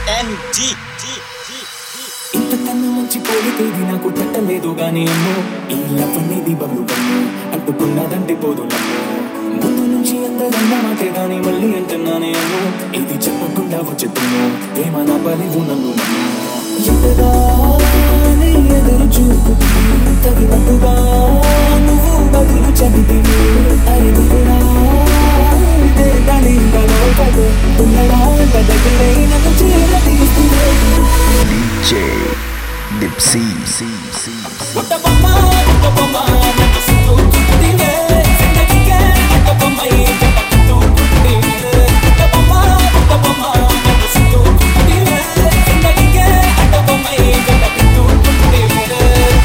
NG ఇంతకన్నా మంచి పోలికేది నాకు తట్టలేదు గాని అమ్మో ఈ లవ్ అనేది బలు బలు అంటుకున్నదంటే పోదు నమ్మో ముందు నుంచి అందరన్న మాటే గాని మళ్ళీ అంటున్నానే అమ్మో ఇది చెప్పకుండా వచ్చేద్దాము ప్రేమ నా బలివు నన్ను నమ్మో ఎంతగానే ఎదురు చూపు తగినట్టుగా నువ్వు బదులు చెబితివి అది కూడా ఇదే దాని ఇంకా లోపడు ఉన్నడా దగ్గరే నన్ను చేరదీస్తుంది DJ Dipsy. పుట్టబొమ్మ పుట్టబొమ్మ నన్ను సుట్టుకుంటివే జిందగీకే పుట్టబొమ్మై పుట్టుకుంటివే పుట్టబొమ్మ పుట్టబొమ్మ నన్ను సుట్టుకుంటివే జిందగీకే పుట్టబొమ్మై పుట్టుకుంటివే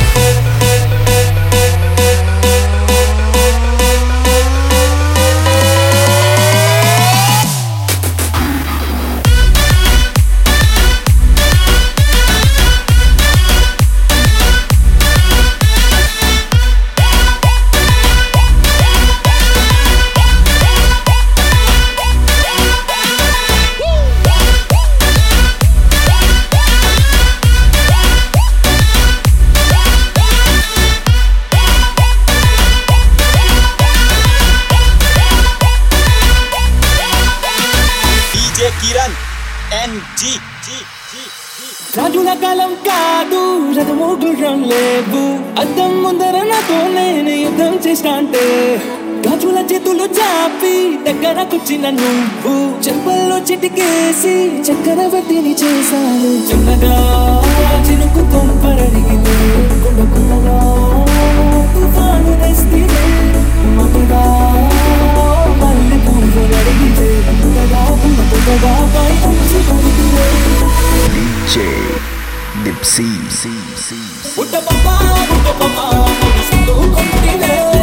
డీజే కిరణ్ ఎన్జి రాజుల కాలం కాదు రథము గుర్రం లేవు అద్దం ముందర నాతో నేను యుద్ధం చేస్తా అంటే గాజుల చేతులు చాపి దగ్గరకొచ్చిన నువ్వు చెంపల్లో చిటికేసి చక్రవర్తిని చేశాను చిన్నగా చినుకు కొంపరడిగితే గుండకున్నగా తుఫాను తెస్తే మటుగా మళ్ళీ పువ్వులు అడిగితే పుట్టగా పుట్టగా పై ఉంచి పడితే DJ Dipsy. పుట్టబొమ్మ పుట్టబొమ్మ నన్ను సుట్టుకుంటివే